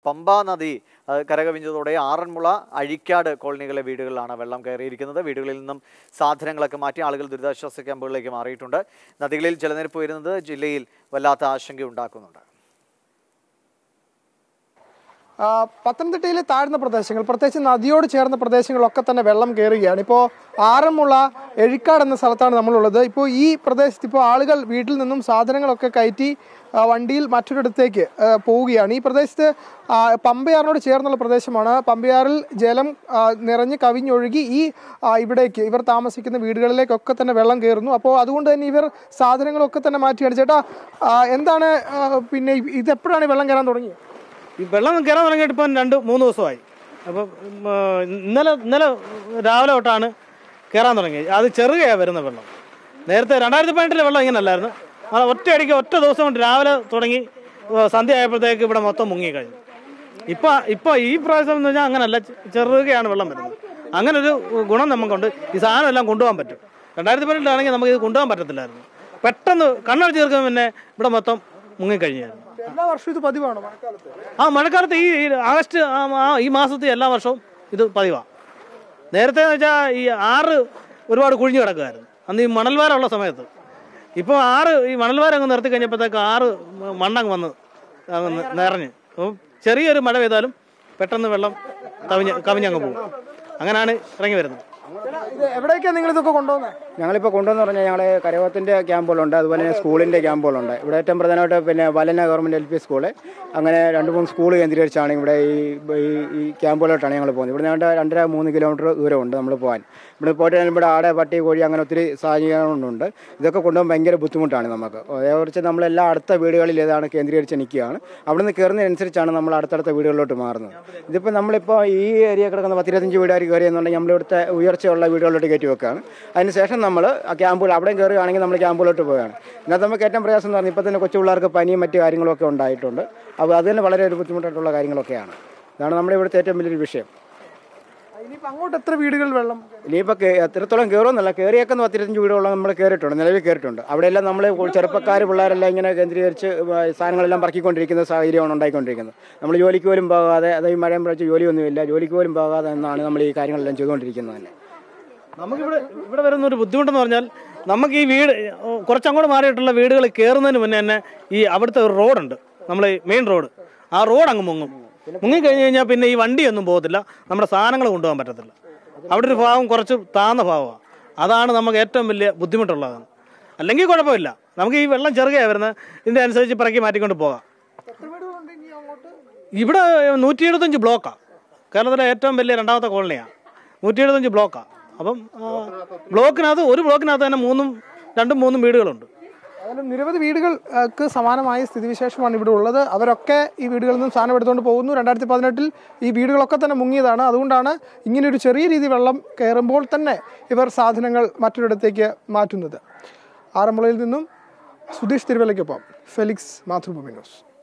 പമ്പാ നദി അത് കരകവിഞ്ഞതോടെ ആറന്മുള അഴിക്കാട് കോളനികളിലെ വീടുകളിലാണ് വെള്ളം കയറിയിരിക്കുന്നത് വീടുകളിൽ നിന്നും സാധനങ്ങളൊക്കെ മാറ്റി ആളുകൾ ദുരിതാശ്വാസ ക്യാമ്പുകളിലേക്ക് മാറിയിട്ടുണ്ട് നദികളിൽ ജലനിരപ്പ് ഉയരുന്നത് ജില്ലയിൽ വല്ലാത്ത ആശങ്കയുണ്ടാക്കുന്നുണ്ട് ആ, പത്തനംതിട്ടയിലെ താഴ്ന്ന പ്രദേശങ്ങൾ പ്രത്യേകിച്ച് നദിയോട് ചേർന്ന പ്രദേശങ്ങളൊക്കെ തന്നെ വെള്ളം കയറുകയാണ് ഇപ്പോൾ ആറന്മുള എഴിക്കാട് എന്ന സ്ഥലത്താണ് നമ്മളുള്ളത് ഇപ്പോൾ ഈ പ്രദേശത്ത് ഇപ്പോൾ ആളുകൾ വീട്ടിൽ നിന്നും സാധനങ്ങളൊക്കെ കയറ്റി ആ, വണ്ടിയിൽ മറ്റൊരിടത്തേക്ക് ആ, പോവുകയാണ് ഈ പ്രദേശത്ത് ആ, പമ്പയാറിനോട് ചേർന്നുള്ള പ്രദേശമാണ് പമ്പയാറിൽ ജലം ആ, നിറഞ്ഞ് കവിഞ്ഞൊഴുകി ഈ ആ, ഇവിടേക്ക് ഇവർ താമസിക്കുന്ന വീടുകളിലേക്കൊക്കെ തന്നെ വെള്ളം കയറുന്നു അപ്പോൾ അതുകൊണ്ട് തന്നെ ഇവർ സാധനങ്ങളൊക്കെ തന്നെ മാറ്റിയാണ് ചേട്ടാ ആ, എന്താണ് ആ, പിന്നെ ഇതെപ്പോഴാണ് ഈ വെള്ളം കയറാൻ തുടങ്ങിയത് ഈ വെള്ളം കയറാൻ തുടങ്ങിയിട്ട് ഇപ്പം രണ്ട് മൂന്ന് ദിവസമായി അപ്പം ഉം, ആ, ഇന്നലെ ഇന്നലെ രാവിലെ തൊട്ടാണ് കയറാൻ തുടങ്ങിയത് അത് ചെറുകയാണ് വരുന്ന വെള്ളം നേരത്തെ രണ്ടായിരത്തി പതിനെട്ടിലെ വെള്ളം ഇങ്ങനെ അല്ലായിരുന്നു അത് ഒറ്റയടിക്ക് ഒറ്റ ദിവസം കൊണ്ട് രാവിലെ തുടങ്ങി ആ, സന്ധ്യ ആയപ്പോഴത്തേക്ക് ഇവിടെ മൊത്തം മുങ്ങിക്കഴിഞ്ഞു ഇപ്പം ഇപ്പം ഈ പ്രാവശ്യം എന്ന് പറഞ്ഞാൽ അങ്ങനല്ല ചെ- ചെറുകയാണ് വെള്ളം വരുന്നത് അങ്ങനെ ഒരു ഗുണം നമുക്കുണ്ട് ഈ സാധനം എല്ലാം കൊണ്ടുപോകാൻ പറ്റും രണ്ടായിരത്തി പതിനെട്ടിലാണെങ്കിൽ നമുക്ക് ഇത് കൊണ്ടുപോകാൻ പറ്റത്തില്ലായിരുന്നു പെട്ടെന്ന് കണ്ണടച്ച് തീർക്കാൻ പിന്നെ ഇവിടെ മൊത്തം മുങ്ങിക്കഴിഞ്ഞായിരുന്നു എല്ലാ വർഷവും ഇത് പതിവാണ് മഴക്കാലത്ത് ആ മഴക്കാലത്ത് ഈ ഈ ആഗസ്റ്റ് ആ, ആ, ഈ മാസത്തിൽ എല്ലാ വർഷവും ഇത് പതിവാണ് നേരത്തെ എന്ന് വെച്ചാൽ ഈ ആറ് ഒരുപാട് കുഴിഞ്ഞു കിടക്കുമായിരുന്നു അന്ന് ഈ മണൽവാരമുള്ള സമയത്ത് ഇപ്പോൾ ആറ് ഈ മണൽവാരം അങ്ങ് നിർത്തി കഴിഞ്ഞപ്പോഴത്തേക്ക് ആറ് മ- മണ്ണങ്ങ് വന്ന് അങ്ങ് നി- നിറഞ്ഞ് അപ്പം ചെറിയൊരു മഴ പെയ്താലും പെട്ടെന്ന് വെള്ളം കവിഞ്ഞ് കവിഞ്ഞങ്ങ് പോകും അങ്ങനെയാണ് ഇറങ്ങി വരുന്നത് ചേട്ടാ, ഇത് എവിടേക്കാണ് നിങ്ങൾ ഇതൊക്കെ കൊണ്ടുപോകുന്നത് ഞങ്ങളിപ്പോൾ കൊണ്ടുവന്ന് പറഞ്ഞാൽ ഞങ്ങൾ കരയോത്തിൻ്റെ ക്യാമ്പുകളുണ്ട് അതുപോലെ തന്നെ സ്കൂളിൻ്റെ ക്യാമ്പുകളുണ്ട് ഇവിടെ ഏറ്റവും പ്രധാനമായിട്ട് പിന്നെ വലന ഗവൺമെൻറ് എൽ പി സ്കൂള് അങ്ങനെ രണ്ട് മൂന്ന് സ്കൂൾ കേന്ദ്രീകരിച്ചാണ് ഇവിടെ ഈ ഈ ഈ ക്യാമ്പുകളിലോട്ടാണ് ഞങ്ങൾ പോകുന്നത് ഇവിടെ ഞങ്ങളുടെ രണ്ടര മൂന്ന് കിലോമീറ്റർ ദൂരമുണ്ട് നമ്മൾ പോകാൻ ഇവിടെ പോയിട്ട് കഴിഞ്ഞാൽ ഇവിടെ ആടെ പട്ടി കോഴി അങ്ങനെ ഒത്തിരി സാഹചര്യങ്ങളുണ്ട് ഇതൊക്കെ കൊണ്ടുപോകാൻ ഭയങ്കര ബുദ്ധിമുട്ടാണ് നമുക്ക് അതേക്കുറിച്ച് നമ്മളെല്ലാം അടുത്ത വീടുകളിൽ ഏതാണ് കേന്ദ്രീകരിച്ച് നിൽക്കുകയാണ് അവിടെ നിന്ന് കയറുന്നതനുസരിച്ചാണ് നമ്മൾ അടുത്തടുത്ത വീടുകളിലോട്ട് മാറുന്നത് ഇതിപ്പോൾ നമ്മളിപ്പോൾ ഈ ഏരിയ കിടക്കുന്ന പത്തിരുപത്തഞ്ച് വീടുകാർ കയറിയെന്നുണ്ടെങ്കിൽ നമ്മളിവിടുത്തെ ഉയർച്ചയുള്ള വീടുകളിലോട്ട് കയറ്റി വെക്കുകയാണ് അതിനുശേഷം നമ്മൾ ആ ക്യാമ്പുകൾ അവിടെയും കയറുകയാണെങ്കിൽ നമ്മൾ ക്യാമ്പുകളിലോട്ട് പോവുകയാണ് ഇതിനകത്ത് നമുക്ക് ഏറ്റവും പ്രയാസം എന്ന് പറഞ്ഞാൽ ഇപ്പോൾ തന്നെ കൊച്ചു പിള്ളേർക്ക് പനിയും മറ്റു കാര്യങ്ങളൊക്കെ ഉണ്ടായിട്ടുണ്ട് അപ്പോൾ അത് തന്നെ വളരെ ഒരു ബുദ്ധിമുട്ടായിട്ടുള്ള കാര്യങ്ങളൊക്കെയാണ് ഇതാണ് നമ്മുടെ ഇവിടുത്തെ ഏറ്റവും വലിയൊരു വിഷയം ഇനിയിപ്പോൾ അങ്ങോട്ട് എത്ര വീടുകൾ വെള്ളം ഇനിയിപ്പോൾ എത്രത്തോളം കയറുമെന്നല്ല കയറിയേക്കുന്ന പത്തിരുപത്തഞ്ച് വീടുകളോളം നമ്മൾ കയറിയിട്ടുണ്ട് നിലവിൽ കയറിയിട്ടുണ്ട് അവിടെയെല്ലാം നമ്മൾ ചെറുപ്പക്കാർ പിള്ളേരെല്ലാം ഇങ്ങനെ കേന്ദ്രീകരിച്ച് സാധനങ്ങളെല്ലാം പറക്കിക്കൊണ്ടിരിക്കുന്ന സാഹചര്യമാണ് ഉണ്ടായിക്കൊണ്ടിരിക്കുന്നത് നമ്മൾ ജോലിക്ക് പോലും പോകാതെ അതായത് ഈ മഴയും പ്രച്ച് ജോലിയൊന്നുമില്ല ജോലിക്ക് പോലും പോകാതെ എന്നാണ് നമ്മൾ ഈ കാര്യങ്ങളെല്ലാം ചെയ്തുകൊണ്ടിരിക്കുന്നത് തന്നെ നമുക്കിവിടെ ഇവിടെ വരുന്ന ഒരു ബുദ്ധിമുട്ടെന്ന് പറഞ്ഞാൽ നമുക്ക് ഈ വീട് ഓ, കുറച്ചങ്ങോട്ട് മാറിയിട്ടുള്ള വീടുകൾ കയറുന്നതിന് മുന്നേ തന്നെ ഈ അവിടുത്തെ ഒരു റോഡുണ്ട് നമ്മൾ മെയിൻ റോഡ് ആ റോഡ് അങ്ങ് മുങ്ങും മുങ്ങി കഴിഞ്ഞ് കഴിഞ്ഞാൽ പിന്നെ ഈ വണ്ടിയൊന്നും പോകത്തില്ല നമ്മുടെ സാധനങ്ങൾ കൊണ്ടുപോകാൻ പറ്റത്തില്ല അവിടെ ഒരു ഭാഗം കുറച്ച് താന്ന ഭാഗമാണ് അതാണ് നമുക്ക് ഏറ്റവും വലിയ ബുദ്ധിമുട്ടുള്ളതാണ് അല്ലെങ്കിൽ കുഴപ്പമില്ല നമുക്ക് ഈ വെള്ളം ചെറുകയാണ് വരുന്നത് ഇതിൻ്റെ അനുസരിച്ച് പിറക്കി മാറ്റിക്കൊണ്ട് പോകാം ഇവിടെ നൂറ്റി എഴുപത്തഞ്ച് ബ്ലോക്കാണ് കേരളത്തിലെ ഏറ്റവും വലിയ രണ്ടാമത്തെ കോളനിയാണ് നൂറ്റി എഴുപത്തഞ്ച് ബ്ലോക്കാണ് അപ്പം ആ, ബ്ലോക്കിനകത്ത് ഒരു ബ്ലോക്കിനകത്ത് തന്നെ മൂന്നും രണ്ടും മൂന്നും വീടുകളുണ്ട് അങ്ങനെ നിരവധി വീടുകൾക്ക് സമാനമായ സ്ഥിതിവിശേഷമാണ് ഇവിടെ ഉള്ളത് അവരൊക്കെ ഈ വീടുകളിൽ നിന്നും സാധനം എടുത്തുകൊണ്ട് പോകുന്നു രണ്ടായിരത്തി പതിനെട്ടിൽ ഈ വീടുകളൊക്കെ തന്നെ മുങ്ങിയതാണ് അതുകൊണ്ടാണ് ഇങ്ങനെ ഒരു ചെറിയ രീതി വെള്ളം കയറുമ്പോൾ തന്നെ ഇവർ സാധനങ്ങൾ മറ്റൊരിടത്തേക്ക് മാറ്റുന്നത് ആറന്മുളയിൽ നിന്നും സുധീഷ് തിരുവല്ലയ്ക്കൊപ്പം ഫെലിക്സ് മാതൃഭൂമി ന്യൂസ്